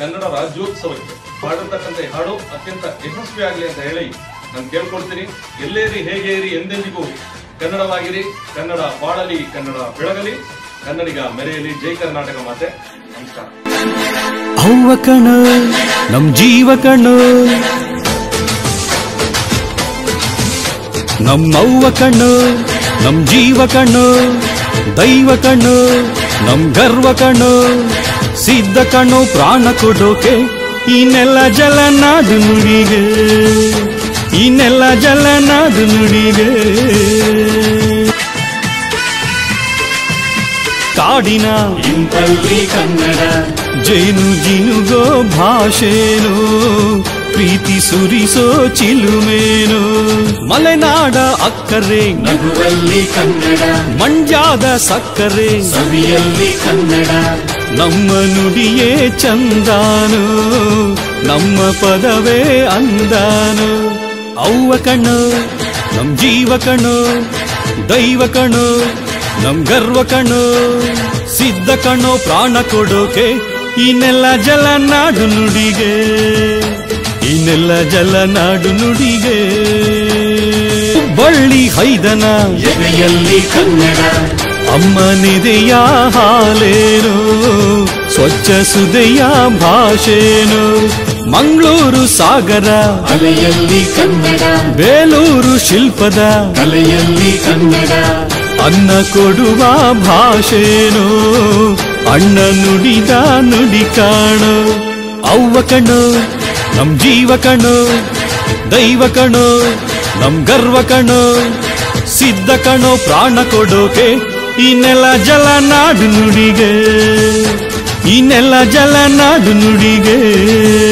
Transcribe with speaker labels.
Speaker 1: ಕನ್ನಡ ರಾಜ್ಯೋತ್ಸವಕ್ಕೆ ಹಾಡಿರ್ತಕ್ಕಂಥ ಈ ಹಾಡು ಅತ್ಯಂತ ಯಶಸ್ವಿಯಾಗಲಿ ಅಂತ ಹೇಳಿ ನಾನು ಕೇಳ್ಕೊಳ್ತೀನಿ ಎಲ್ಲೇ ಇರಿ ಹೇಗೆ ಇರಿ ಎಂದೆಂದಿಗೂ ಕನ್ನಡವಾಗಿರಿ ಕನ್ನಡ ಬಾಳಲಿ ಕನ್ನಡ ಬೆಳಗಲಿ ಕನ್ನಡಿಗ ಮೆರೆಯಲಿ ಜೈ ಕರ್ನಾಟಕ ಮಾತೆ ನಮಸ್ಕಾರ
Speaker 2: ಅವ್ವ ಕಣೋ ನಮ್ ಜೀವ ಕಣೋ ನಮ್ಮವ್ವ ಕಣ್ಣು ನಮ್ ಜೀವ ಕಣ್ಣು ದೈವ ಕಣ್ಣು ನಮ್ ಗರ್ವ ಕಣ್ಣು ಸಿದ್ಧ ಕಣ್ಣು ಪ್ರಾಣ ಕೊಡೋಕೆ ಈ ನೆಲ ಜಲ ನಾಡು ನುಡಿಗೆ ಈ ನೆಲ ಜಲ ನಾಡು ನುಡಿಗೆ ಕಾಡಿನ
Speaker 3: ಇಂಪಲ್ಲಿ ಕನ್ನಡ
Speaker 2: ಜೇನು ಜಿನುಗೋ ಭಾಷೆನೋ ಪ್ರೀತಿ ಸುರಿಸೋ ಚಿಲುಮೇನೋ ಮಲೆನಾಡ ಅಕ್ಕರೆ
Speaker 3: ನಗುವಲ್ಲಿ ಕನ್ನಡ
Speaker 2: ಮಂಡ್ಯದ ಸಕ್ಕರೆ
Speaker 3: ಸವಿಯಲ್ಲಿ ಕನ್ನಡ
Speaker 2: ನಮ್ಮ ನುಡಿಯೇ ಚಂದಾನು ನಮ್ಮ ಪದವೇ ಅಂದಾನು ಅವ್ವ ಕಣ್ಣು ನಮ್ ಜೀವ ಕಣ್ಣು ದೈವ ಕಣ್ಣು ನಮ್ ಗರ್ವ ಕಣ್ಣು ಸಿದ್ಧ ಕಣ್ಣು ಪ್ರಾಣ ಕೊಡೋಕೆ ಈ ನೆಲ ಜಲ ನಾಡು ನುಡಿಗೆ ಈ ನೆಲ ಜಲ ನಾಡು ನುಡಿಗೆ ಬಳ್ಳಿ ಹೈದನ
Speaker 3: ಎದೆಯಲ್ಲಿ ಕನ್ನಡ
Speaker 2: ಅಮ್ಮನಿದೆಯ ಹಾಲೇನು ಸ್ವಚ್ಛ ಸುದೆಯ ಭಾಷೆನು ಮಂಗಳೂರು ಸಾಗರ
Speaker 3: ಅಲೆಯಲ್ಲಿ ಕನ್ನಡ
Speaker 2: ಬೇಲೂರು ಶಿಲ್ಪದ
Speaker 3: ಕಲೆಯಲ್ಲಿ ಕನ್ನಡ
Speaker 2: ಅನ್ನ ಕೊಡುವ ಭಾಷೆನು ಅಣ್ಣ ನುಡಿದ ನುಡಿ ಕಾಣು ಅವ್ವ ಕಣ್ಣು ನಮ್ ಜೀವ ಕಣ್ಣು ದೈವ ಕಣ್ಣು ನಮ್ ಗರ್ವ ಕಣ್ಣು ಸಿದ್ಧ ಕಣ್ಣು ಪ್ರಾಣ ಕೊಡೋಕೆ ಈ ನೆಲ ಜಲ ನಾಡು ನುಡಿಗೆ ಈ ನೆಲ ಜಲ ನಾಡು ನುಡಿಗೆ